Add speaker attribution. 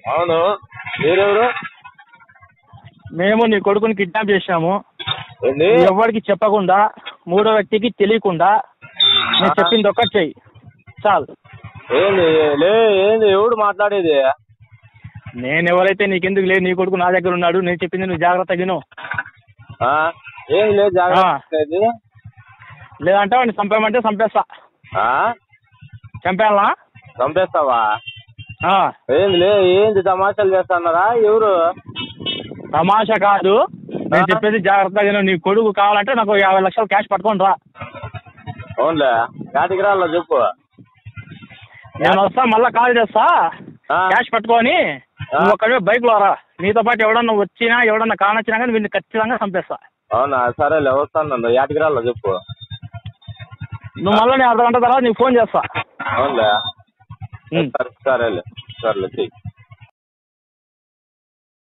Speaker 1: అవును మీరెవరు
Speaker 2: మేము నీ కొడుకుని కిడ్నాప్ చేశాము
Speaker 1: ఏంది
Speaker 2: ఎవరికి చెప్పకుండా మూడో వ్యక్తికి తెలియకుండా నేను చెప్పింది ఒక్కటి చెయ్యి చాలు
Speaker 1: ఏంది లే ఏంది ఎవడు మాట్లాడేది
Speaker 2: నేను ఎవరైతే నీకెందుకు లేదు నీ కొడుకు నా దగ్గర ఉన్నాడు నేను చెప్పింది నువ్వు జాగ్రత్త విను
Speaker 1: ఆ? ఏంది లేదు జాగ్రత్త లేదు.
Speaker 2: లేదంటే వాడిని చంపేయమంటే చంపేస్తా
Speaker 1: ఆ?
Speaker 2: చంపేయాలా
Speaker 1: చంపేస్తావా
Speaker 2: ఆ,
Speaker 1: ఏంది లే ఏంది తమాషాలు చేస్తున్నారా ఎవరు
Speaker 2: తమాషా కాదు నేను
Speaker 1: ఆ?
Speaker 2: చెప్పేది జాగ్రత్తగా విను నీ కొడుకు కావాలంటే నాకు ఒక యాభై లక్షలు క్యాష్ పట్టుకొని రా
Speaker 1: అవునులే కాటికి రాళ్ళ చెప్పు
Speaker 2: నేను వస్తా మళ్ళా కాల్ చేస్తా
Speaker 1: ఆ?
Speaker 2: క్యాష్ పట్టుకొని
Speaker 1: ఆ?
Speaker 2: నువ్వు ఒక్కడే బైక్ లో రా నీతో పాటు ఎవడన్నా వచ్చినా ఎవడన్నా కానొచ్చినా కానీ వీడిని ఖచ్చితంగా చంపేస్తా
Speaker 1: అవునా సరేలే వస్తాను యాటికి రాళ్ళ చెప్పు
Speaker 2: నువ్వు మళ్ళీ నేను అర్ధ గంట తర్వాత నీకు ఫోన్ చేస్తా
Speaker 1: అవునులే
Speaker 2: ఉం.
Speaker 1: సరే సరేలే సరేలే చెయ్యి